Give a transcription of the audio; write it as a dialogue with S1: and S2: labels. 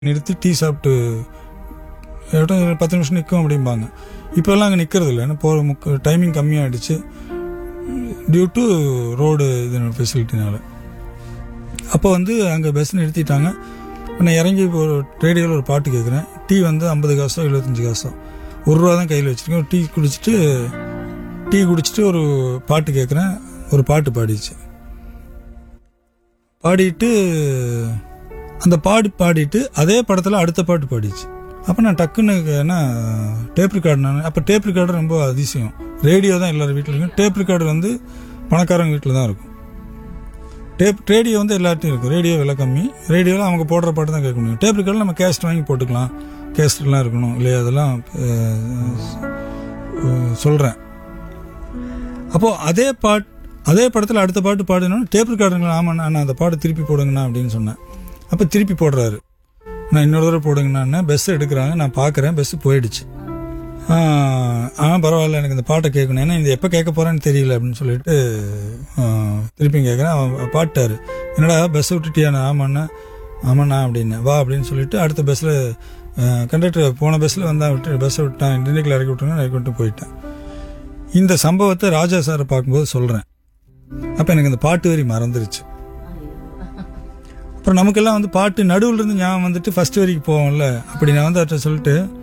S1: நிறுத்தி டீ சாப்பிட்டு ஏட்டும் ஒரு பத்து நிமிஷம் நிற்கும் அப்படிம்பாங்க இப்போல்லாம் அங்கே நிற்கிறது இல்லை ஏன்னா போகிற முக்க டைமிங் கம்மியாகிடுச்சு டியூ டு ரோடு இது ஃபெசிலிட்டினால அப்போ வந்து அங்கே பஸ் நிறுத்திட்டாங்க நான் இறங்கி ஒரு ரேடியோவில் ஒரு பாட்டு கேட்குறேன் டீ வந்து ஐம்பது காசோ எழுபத்தஞ்சு காசோ ஒரு ரூபா தான் கையில் வச்சுருக்கேன் டீ குடிச்சிட்டு டீ குடிச்சிட்டு ஒரு பாட்டு கேட்குறேன் ஒரு பாட்டு பாடிச்சு பாடிட்டு அந்த பாட்டு பாடிட்டு அதே படத்தில் அடுத்த பாட்டு பாடிச்சு அப்போ நான் டக்குன்னு ஏன்னா டேப் ரெக்கார்டு நான் அப்போ டேப் ரெக்கார்டு ரொம்ப அதிசயம் ரேடியோ தான் எல்லார் வீட்டில் இருக்கும் டேப் ரெக்கார்டு வந்து பணக்காரங்க வீட்டில் தான் இருக்கும் டேப் ரேடியோ வந்து எல்லார்ட்டையும் இருக்கும் ரேடியோ விலை கம்மி ரேடியோவில் அவங்க போடுற பாட்டு தான் கேட்க முடியும் டேப் ரெக்கார்டில் நம்ம கேஸ்ட் வாங்கி போட்டுக்கலாம் கேஸ்ட்லாம் இருக்கணும் இல்லையா அதெல்லாம் சொல்கிறேன் அப்போது அதே பாட் அதே படத்தில் அடுத்த பாட்டு பாடணும் டேப் ரெக்கார்டுங்களா ஆமாண்ணா நான் அந்த பாட்டு திருப்பி போடுங்கண்ணா அப்படின்னு சொன்னேன் அப்போ திருப்பி போடுறாரு நான் இன்னொரு தடவை போடுங்கண்ணா பஸ் எடுக்கிறாங்க நான் பார்க்குறேன் பஸ் போயிடுச்சு ஆ பரவாயில்ல எனக்கு இந்த பாட்டை கேட்கணும் ஏன்னா இது எப்போ கேட்க போகிறேன்னு தெரியல அப்படின்னு சொல்லிட்டு ஆ, திருப்பியும் கேட்குறேன் அவன் பாட்டாரு என்னடா பஸ்ஸை விட்டுட்டியாண்ணா ஆமாண்ணா ஆமாண்ணா அப்படின்னு வா அப்படின்னு சொல்லிட்டு அடுத்த பஸ்ஸில் கண்டக்டர் போன பஸ்ஸில் வந்தா விட்டு பஸ்ஸை விட்டான் திண்டுக்கல் இறக்கி விட்டுருங்க இறக்கி விட்டு போயிட்டேன் இந்த சம்பவத்தை ராஜா சாரை பார்க்கும்போது சொல்கிறேன் அப்போ எனக்கு இந்த பாட்டு வரி மறந்துருச்சு அப்புறம் நமக்கெல்லாம் வந்து பாட்டு நடுவில் இருந்து ஞாபகம் வந்துட்டு ஃபர்ஸ்ட் வரைக்கும் போவோம்ல அப்படி நான் வந்து அவர்கிட்ட சொல்லிட்டு